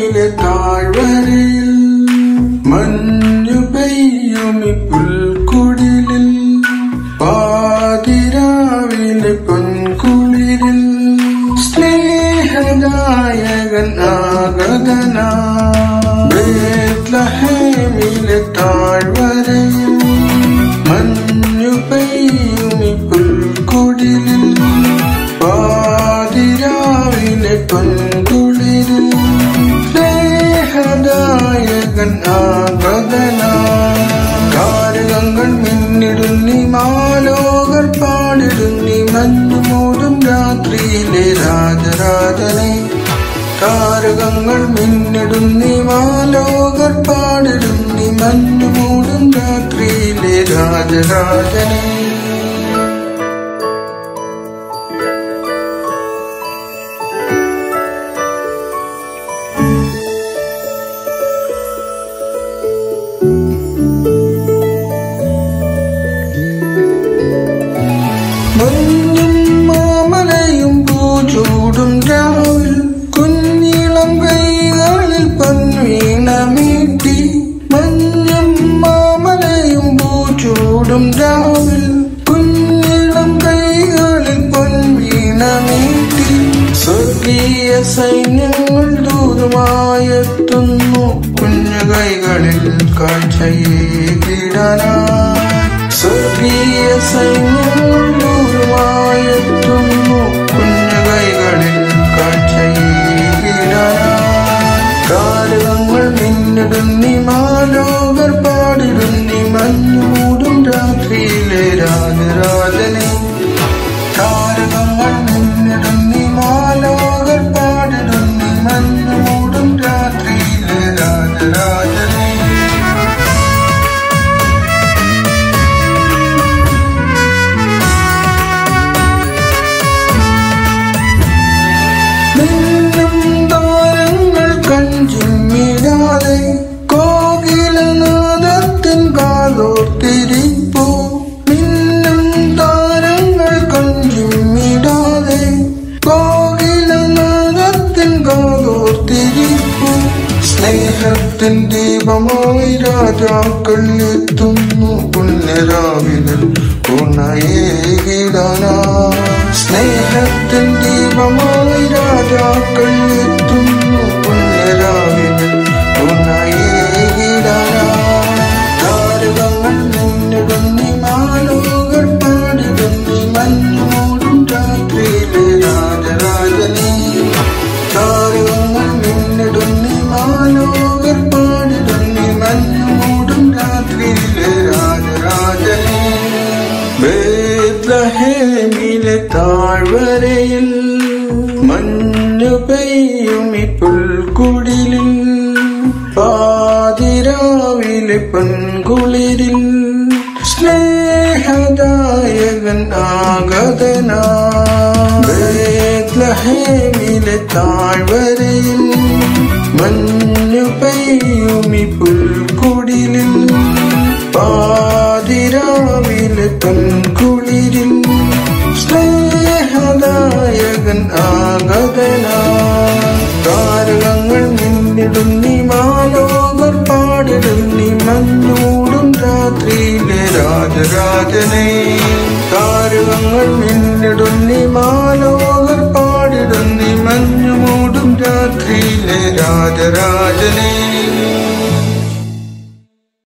ഹേമിലെ താഴ്വരയിൽ മഞ്ഞു പെയ്യുമി പുൽക്കുടിലിൽ പാതിരാവിലെ പൊൻകുളിരിൽ സ്നേഹനായകൻ ആഗതനാ ബേത്ലഹേമിലെ താഴ്വരയിൽ മഞ്ഞു പെയ്യുമി പുൽക്കുടിലിൽ പാതിരാവിലെ പൊൻകുളിരിൽ സ്നേഹദായകൻ ആഗതനാ കാരകങ്ങൾ മിന്നിടുന്നി മാലോകർ പാടിടുന്നി മഞ്ഞു മൂടും രാത്രിയിലെ രാജരാജനെ താരകങ്ങൾ മിന്നിടുന്നി മാലോകർ പാടിടുന്നി മഞ്ഞു മൂടും രാത്രിയിലെ രാജരാജനെ മഞ്ഞും മാമലയും പൂചൂടും രാവിൽ കുഞ്ഞിളം കൈകളിൽ പൊൻവീണ മീട്ടി മഞ്ഞും മാമലയും പൂചൂടും രാവിൽ കുഞ്ഞിളം കൈകളിൽ പൊൻവീണ മീട്ടി സ്വർഗീയ സൈന്യങ്ങൾ ദൂരമായെത്തുന്നു കുഞ്ഞു കൈകളിൽ കാഴ്ചയേകിടാനാ സ്വർഗീയ സൈന്യങ്ങൾ ദൂരമായെത്തുന്നു കുഞ്ഞു കൈകളിൽ കാഴ്ചയേകിടാനാ കാലുകൾ മിന്നിടുന്നി മാലോകർ പാടിടുന്നി മഞ്ഞു മൂടും രാത്രിയിലെ രാജരാജനെ താരകങ്ങൾ മിന്നിടുന്നി മാലോകർ പാടിടുന്നി മഞ്ഞു മൂടും രാത്രിയിലെ രാജരാജനെ മിന്നും താരങ്ങൾ കഞ്ചുമിടാതെ കോകിലനാദത്തിൻ കാതോർത്തിരിപ്പു മിന്നും താരങ്ങൾ കഞ്ചുമിടാതെ കോകിലനാദത്തിൻ കാതോർത്തിരിപ്പു സ്നേഹത്തിൻ ദീപമായി രാജാക്കൾ എത്തുന്നു പുണ്യരാവിലെ ഉണയേകിടാനാ സ്നേഹത്തിൻ ദീപമായി രാജാക്കൾ എത്തുന്നു പുണ്യരാവിലെ ഉണയേകിടാനാ താരകങ്ങൾ മുന്നിടുന്നി മാലോകർ പാടിടുന്നി മഞ്ഞുമൂടും രാത്രിയിലെ രാജരാജനെ താരകങ്ങൾ മിന്നിടുന്നി മാലോകർ പാടിടുന്നി മഞ്ഞുമൂടും രാത്രിയിലെ രാജരാജനെ ബേത്ലഹേമിലെ താഴ്വരയിൽ മഞ്ഞു പെയ്യുമി പുൽക്കുടിലിൽ പാതിരാവിലെ പെൺകുളിരിൽ സ്നേഹദായകൻ ആഗതനാ ബേത്ലഹേമിലെ താഴ്വരയിൽ മഞ്ഞു പെയ്യുമി പുൽക്കുടിലിൽ പാതിരാവിലെ പെൺകുളിരിൽ സ്നേഹദായകൻ ആഗതനാ താരകങ്ങൾ മിന്നിടുന്നി മാലോകർ പാടിടുന്നി മഞ്ഞൂടും രാത്രിയിലെ രാജരാജനെ താരകങ്ങൾ മിന്നിടുന്നി മാലോകർ പാടിടുന്നി മഞ്ഞുമൂടും രാത്രിയിലെ രാജരാജനെ